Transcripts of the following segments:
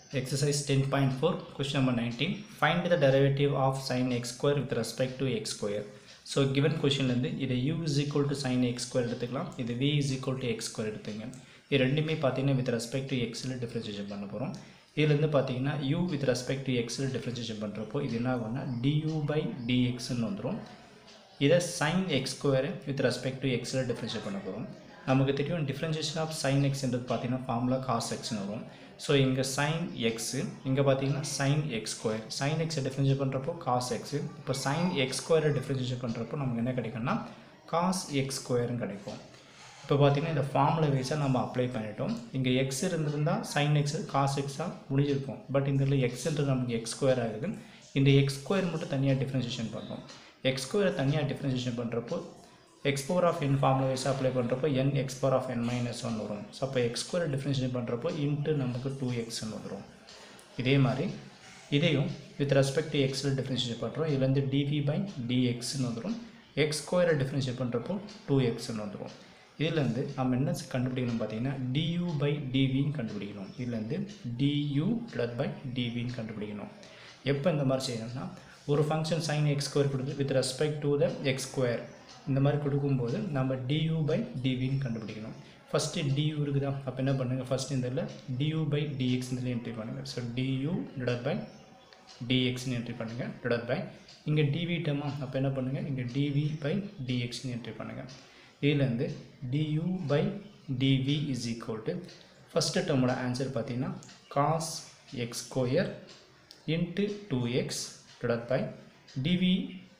Exercise 10.4, question number 19. Find the derivative of sin x square with respect to x square. So given கொஷின்லேருந்து இதை u is equal to sin x square எடுத்துக்கலாம் இது v is equal to x square எடுத்துங்க இது ரெண்டுமே பார்த்தீங்கன்னா with respect to x ல differentiation பண்ண போகிறோம் இதுலேருந்து பார்த்தீங்கன்னா u with respect to x ல டிஃப்ரென்ஷியேஷன் பண்ணுறப்போ இது என்ன ஆகும்னா du by dxன்னு வந்துடும் இதை sin x ஸ்கொயரை வித் ரெஸ்பெக்ட் டு எக்ஸில் டிஃப்ரென்ஷியேட் பண்ண போகிறோம் நமக்கு தெரியும் டிஃப்ரென்ஷியேஷன் ஆஃப் sin எக்ஸ்ன்றது பார்த்தீங்கன்னா ஃபார்முலா காஸ் எக்ஸ்னு வரும் ஸோ இங்கே sin எக்ஸு இங்கே பார்த்தீங்கன்னா sin எக்ஸ் ஸ்கொயர் sin எக்ஸை டிஃப்ரென்ஷியேட் பண்ணுறப்போ காஸ் எக்ஸு இப்போ sin எக்ஸ் ஸ்கொயரை டிஃப்ரென்ஷியேட் பண்ணுறப்போ நமக்கு என்ன கிடைக்கும்னா காஸ் எக்ஸ் ஸ்கொயர்னு கிடைக்கும் இப்போ பார்த்தீங்கன்னா இந்த ஃபார்முலா வைஸாக நம்ம அப்ளை பண்ணிட்டோம் இங்கே எக்ஸ் இருந்திருந்தால் சைன் எக்ஸ் காஸ் எக்ஸாக முடிஞ்சிருக்கும் பட் இந்த எக்ஸ்ன்றது நமக்கு எக்ஸ் ஸ்கொயர் ஆகுது இந்த எக்ஸ் ஸ்கொயர் மட்டும் தனியாக டிஃப்ரென்ஷியேஷன் பண்ணுறோம் எக்ஸ் ஸ்கொயரை தனியாக டிஃப்ரென்ஷியேஷன் பண்ணுறப்போ x power of n formula வைஸாக அப்ளை பண்ணுறப்போ n x power of n minus one வரும் ஸோ அப்போ எக்ஸ் ஸ்கொயரை டிஃப்ரென்ஷியேட் பண்ணுறப்போ இன்ட்டு நமக்கு டூ எக்ஸ்ன்னு வந்துடும் இதே மாதிரி இதையும் வித் ரெஸ்பெக்ட் டு எக்ஸில் டிஃப்ரென்ஷியேட் பண்ணுறோம் இதுலேருந்து டிவி பை டிஎக்ஸ்னு வந்துடும் எக்ஸ் ஸ்கொயரை டிஃப்ரென்ஷியேட் பண்ணுறப்போ டூ எக்ஸ்னு வந்துடும் இதுலேருந்து நம்ம என்ன கண்டுபிடிக்கணும் பார்த்தீங்கன்னா டியூ பை டிவின்னு கண்டுபிடிக்கணும் இதுலேருந்து டியூ டிவைட் பை டிவின்னு கண்டுபிடிக்கணும் எப்போ இந்த மாதிரி செய்யணும்னா ஒரு ஃபங்க்ஷன் சைன் எக்ஸ் ஸ்கொயர் கொடுத்து with respect to the x square இந்த மாதிரி கொடுக்கும்போது நம்ம டியூ பை டிவின்னு கண்டுபிடிக்கணும் ஃபஸ்ட்டு டியூ இருக்குதா அப்போ என்ன பண்ணுங்கள் ஃபஸ்ட் இந்த இதில் டியூ பை டிஎக்ஸ் இதில் என்ட்ரி பண்ணுங்கள் ஸோ டியூ டிவைட் பை டிஎக்ஸ்னு என்ட்ரி பண்ணுங்கள் டிவைட் பை இங்கே டிவி டேமா அப்போ என்ன பண்ணுங்கள் இங்கே டிவி பை டிஎக்ஸ்னு என்ட்ரி பண்ணுங்கள் இதுலேருந்து du by dv is equal to first டேர்மோட ஆன்சர் பார்த்தீங்கன்னா cos x square into two x divide by dv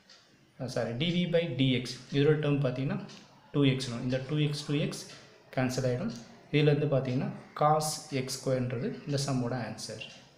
sorry dv by dx இதோட டேர்ம் பார்த்தீங்கன்னா டூ எக்ஸ் இந்த two x two x cancel ஆகிடும் இதுலேருந்து பார்த்தீங்கன்னா காஸ் எக்ஸ் ஸ்கொயர்ன்றது இந்த சம்மோட answer